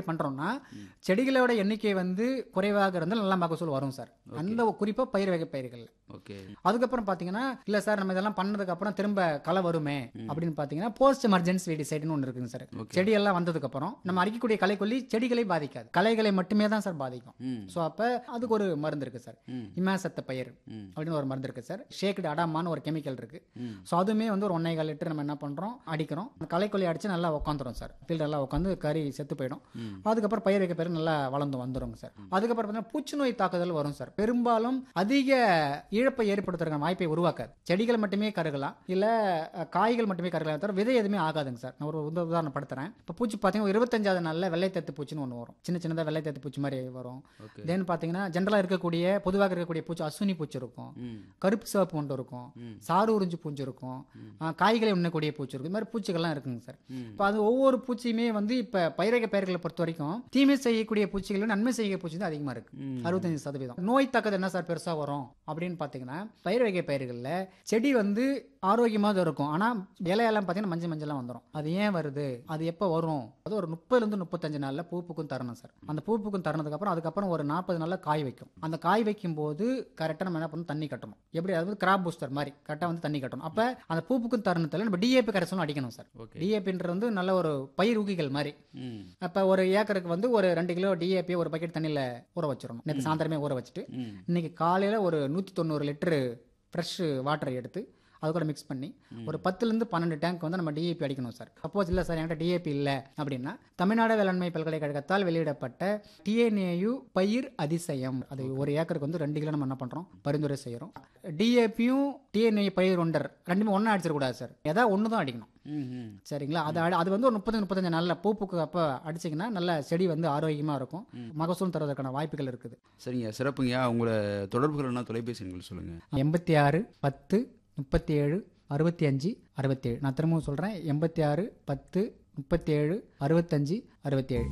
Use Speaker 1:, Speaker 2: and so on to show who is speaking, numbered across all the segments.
Speaker 1: பண்றோம்னா செடிகளோட எண்ணிக்கை வந்து குறைவாக இருந்தால் நல்ல மகசூல் வரும் சார் அந்த குறிப்பா பயிர் வகை பயிர்கள்
Speaker 2: ஓகே
Speaker 1: அதுக்கப்புறம் பாத்தீங்கன்னா இல்ல சார் நம்ம இதெல்லாம் பண்ணதுக்கு அப்புறம் திரும்ப களை வருமே அப்படின்னு பாத்தீங்கன்னா போஸ்ட் எமர்ஜென்சி வெடிசைடுன்னு ஒன்று இருக்குங்க சார்
Speaker 2: Okay.
Speaker 1: செடி எல்லாம் வந்ததுக்கு அப்புறம் நம்ம அடிக்கக்கூடிய களைக்கொல்லி செடிகளை பாதிக்காது களைகளை மட்டுமே தான் சார் பாதிக்கும்
Speaker 2: ம்
Speaker 1: ஸோ அப்ப அதுக்கு ஒரு மருந்து இருக்கு சார்
Speaker 2: ம்
Speaker 1: இமாசத்த பயிர்
Speaker 2: ம்
Speaker 1: அப்படின்னு ஒரு மருந்து இருக்கு சார் ஷேக்டு அடாமான்னு ஒரு கெமிக்கல் இருக்கு
Speaker 2: ம்
Speaker 1: ஸோ அதுவுமே வந்து ஒரு ஒன்னே கால் லிட்டர் நம்ம என்ன பண்றோம் அடிக்கிறோம் அந்த களைக்கொல்லி அடிச்சு நல்லா உட்காந்துரும் சார் ஃபீல்டு நல்லா உட்காந்து கறி செத்து போயிடும்
Speaker 2: ம்
Speaker 1: அதுக்கப்புறம் பயிர் வைக்க பயிர் நல்லா வளர்ந்து வந்துருங்க சார் அதுக்கப்புறம் பார்த்தீங்கன்னா பூச்சிநோய் தாக்குதல் வரும் சார் பெரும்பாலும் அதிக இழப்பை ஏற்படுத்துறதுக்கான வாய்ப்பை உருவாக்காது செடிகள் மட்டுமே கருகலாம் இல்ல அஹ், காய்கள் மட்டுமே கருகலாம் தவிர விதை எதுவுமே ஆகாதுங்க சார் நான் ஒரு உத- உதாரணம் படுத்துறேன் இப்போ பூச்சி பார்த்தீங்கன்னா இருபத்தஞ்சாவது நாளில் வெள்ளை தத்து பூச்சின்னு ஒன்று வரும் சின்ன சின்னதாக வெள்ளை தத்து பூச்சி மாதிரி வரும்
Speaker 2: ஓகே
Speaker 1: தென் பார்த்தீங்கன்னா ஜென்ரலாக இருக்கக்கூடிய பொதுவாக இருக்கக்கூடிய பூச்சி அசுனி பூச்சி இருக்கும்
Speaker 2: ம்
Speaker 1: கருப்பு சிவப்பு ஒன்று இருக்கும்
Speaker 2: ம்.
Speaker 1: சாறு உறிஞ்சு பூச்சி இருக்கும் ஆஹ், காய்களை உண்ணக்கூடிய பூச்சி இருக்கும் இது மாதிரி பூச்சிகள்லாம் இருக்குங்க சார்
Speaker 2: ம்
Speaker 1: இப்போ அது ஒவ்வொரு பூச்சியுமே வந்து இப்போ பயிரக பயிர்களை பொறுத்த வரைக்கும் தீமை செய்யக்கூடிய பூச்சிகள் விட நன்மை செய்யக்கூடிய பூச்சி தான் அதிகமாக இருக்கு
Speaker 2: ம்.
Speaker 1: அறுபத்தஞ்சு சதவீதம் நோய் தாக்கது என்ன சார் பெருசாக வரும் அப்படின்னு பார்த்தீங்கன்னா பயிர் வகை பயிர்களில் செடி வந்து ஆரோக்கியமாக தான் இருக்கும் ஆனால் இலையெல்லாம் பார்த்தீங்கன்னா மஞ்சள் மஞ்சளாக வந்துடும் அது ஏன் வருது அது எப்போ வரும் அது ஒரு முப்பதுலேருந்து முப்பத்தஞ்சு நாளில் பூப்புக்கும் தரணும் சார் அந்த பூப்புக்கும் தரனதுக்கு அப்புறம் அதுக்கப்புறம் ஒரு நாற்பது நாளில் காய் வைக்கும் அந்த காய் வைக்கும் போது கரெக்டாக நம்ம என்ன பண்ணணும் தண்ணி கட்டணும் எப்படி அதாவது கிராப் பூஸ்டர் மாதிரி கரெக்டாக வந்து தண்ணி கட்டணும் அப்போ அந்த பூப்புக்கும் தருணத்தில் நம்ம டிஏபி கரைசலும் அடிக்கணும் சார்
Speaker 2: ஓகே
Speaker 1: டிஏபின்றது வந்து நல்ல ஒரு பயிர் ஊக்கிகள் மாதிரி
Speaker 2: ம்
Speaker 1: அப்போ ஒரு ஏக்கருக்கு வந்து ஒரு ரெண்டு கிலோ டிஏபி ஒரு பக்கெட் தண்ணியில் ஊற வச்சிடணும் நேற்று சாயந்தரமே ஊற வச்சுட்டு
Speaker 2: ம்
Speaker 1: இன்னைக்கு காலையில் ஒரு நூற்றி தொண்ணூறு லிட்டரு ஃப்ரெஷ் வாட்டரை எடுத்து அது கூட மிக்ஸ் பண்ணி ஒரு பத்துலேருந்து பன்னெண்டு டேங்க் வந்து நம்ம டிஏபி அடிக்கணும் சார் சப்போஸ் இல்லை சார் என்கிட்ட டிஏபி இல்லை அப்படின்னா தமிழ்நாடு வேளாண்மை பல்கலைக்கழகத்தால் வெளியிடப்பட்ட டிஎன்ஏயு பயிர் அதிசயம் அது ஒரு ஏக்கருக்கு வந்து ரெண்டு கிலோ நம்ம என்ன பண்ணுறோம் பரிந்துரை செய்கிறோம் டிஏபியும் டிஎன்ஏ பயிர் ஒண்டர் ரெண்டுமே ஒன்றா அடிச்சிடக்கூடாது சார் ஏதாவது ஒன்று தான் அடிக்கணும்
Speaker 2: ம் ம்
Speaker 1: சரிங்களா அது அடி- அது வந்து ஒரு முப்பது முப்பத்தஞ்சு நாளில் பூப்புக்கு அப்போ அடிச்சிங்கன்னா நல்ல செடி வந்து ஆரோக்கியமாக இருக்கும் மகசூல் தருவதற்கான வாய்ப்புகள் இருக்குது
Speaker 2: சரிங்க சிறப்புங்கய்யா உங்களை தொடர்புகள்னா தொலைபேசி எண்கள் சொல்லுங்கள்
Speaker 1: எண்பத்தி ஆறு பத்து முப்பத்தி ஏழு அறுபத்தி அஞ்சு அறுபத்தேழு நான் திரும்பவும் சொல்கிறேன் எண்பத்தி ஆறு பத்து முப்பத்தி ஏழு அறுபத்தஞ்சு அறுபத்தேழு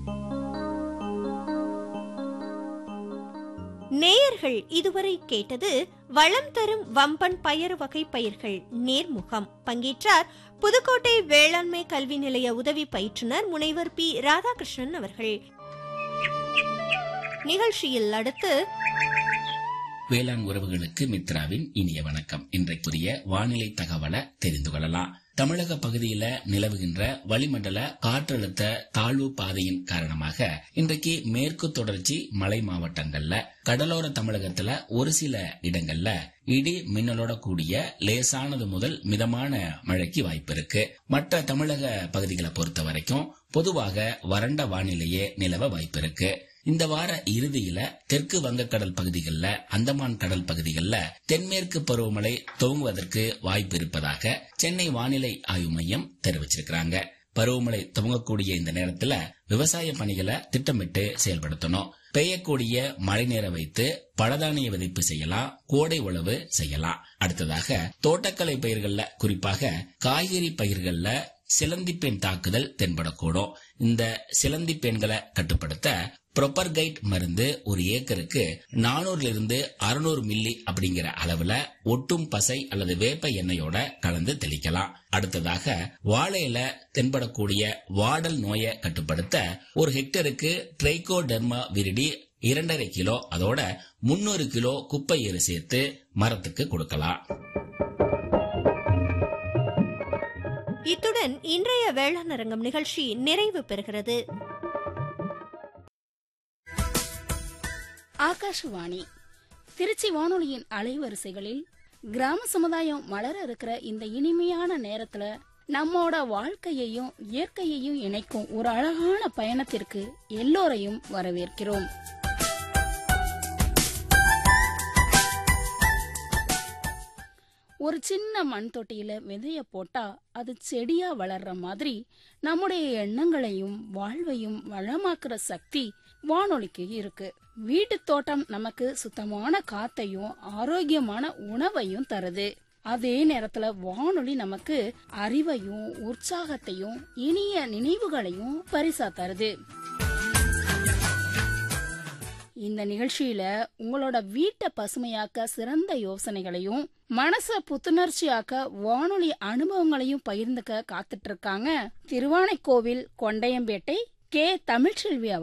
Speaker 3: நேயர்கள் இதுவரை கேட்டது வளம் தரும் வம்பன் பயறு வகை பயிர்கள் நேர்முகம் பங்கேற்றார் புதுக்கோட்டை வேளாண்மை கல்வி நிலைய உதவி பயிற்றுனர் முனைவர் பி ராதாகிருஷ்ணன் அவர்கள் நிகழ்ச்சியில் அடுத்து
Speaker 4: வேளாண் உறவுகளுக்கு மித்ராவின் இனிய வணக்கம் இன்றைக்குரிய வானிலை தகவலை தெரிந்து கொள்ளலாம் தமிழக பகுதியில நிலவுகின்ற வளிமண்டல காற்றழுத்த தாழ்வு பாதையின் காரணமாக இன்றைக்கு மேற்கு தொடர்ச்சி மலை மாவட்டங்கள்ல கடலோர தமிழகத்துல ஒரு சில இடங்கள்ல இடி மின்னலோட கூடிய லேசானது முதல் மிதமான மழைக்கு வாய்ப்பு இருக்கு மற்ற தமிழக பகுதிகளை பொறுத்த வரைக்கும் பொதுவாக வறண்ட வானிலையே நிலவ வாய்ப்பு இருக்கு இந்த வார இறுதியில தெற்கு வங்கக்கடல் பகுதிகளில் அந்தமான் கடல் பகுதிகளில் தென்மேற்கு பருவமழை துவங்குவதற்கு வாய்ப்பு இருப்பதாக சென்னை வானிலை ஆய்வு மையம் தெரிவிச்சிருக்கிறாங்க பருவமழை துவங்கக்கூடிய இந்த நேரத்துல விவசாய பணிகளை திட்டமிட்டு செயல்படுத்தணும் பெய்யக்கூடிய மழை நேர வைத்து பழதானிய விதைப்பு செய்யலாம் கோடை உழவு செய்யலாம் அடுத்ததாக தோட்டக்கலை பயிர்கள்ல குறிப்பாக காய்கறி பயிர்கள்ல சிலந்திப்பெண் தாக்குதல் தென்படக்கூடும் இந்த சிலந்தி பெண்களை கட்டுப்படுத்த ப்ரொப்பர்கைட் மருந்து ஒரு ஏக்கருக்கு நானூறுல இருந்து அறுநூறு மில்லி அப்படிங்கிற அளவுல ஒட்டும் பசை அல்லது வேப்ப எண்ணெயோட கலந்து தெளிக்கலாம் அடுத்ததாக வாழையில தென்படக்கூடிய வாடல் நோயை கட்டுப்படுத்த ஒரு ஹெக்டருக்கு ட்ரைகோடெர்மா விரிடி இரண்டரை கிலோ அதோட முன்னூறு கிலோ குப்பை எரு சேர்த்து மரத்துக்கு கொடுக்கலாம்
Speaker 3: இத்துடன் இன்றைய வேளாண் அரங்கம் நிகழ்ச்சி நிறைவு பெறுகிறது
Speaker 5: ஆகாஷவாணி திருச்சி வானொலியின் அலைவரிசைகளில் கிராம சமுதாயம் மலர இருக்கிற இந்த இனிமையான நேரத்துல நம்மோட வாழ்க்கையையும் இயற்கையையும் இணைக்கும் ஒரு அழகான பயணத்திற்கு எல்லோரையும் வரவேற்கிறோம் ஒரு சின்ன மண் தொட்டியில விதைய போட்டா அது செடியா வளர்ற மாதிரி நம்முடைய எண்ணங்களையும் வாழ்வையும் வளமாக்குற சக்தி வானொலிக்கு இருக்கு வீட்டு தோட்டம் நமக்கு சுத்தமான காத்தையும் ஆரோக்கியமான உணவையும் தருது அதே நேரத்துல வானொலி நமக்கு அறிவையும் உற்சாகத்தையும் இனிய நினைவுகளையும் பரிசா தருது இந்த நிகழ்ச்சியில உங்களோட வீட்டை பசுமையாக்க சிறந்த யோசனைகளையும் மனச புத்துணர்ச்சியாக்க வானொலி அனுபவங்களையும் பகிர்ந்துக்க காத்துட்டு இருக்காங்க திருவானைக்கோவில் கொண்டையம்பேட்டை கே தமிழ்ச்செல்வி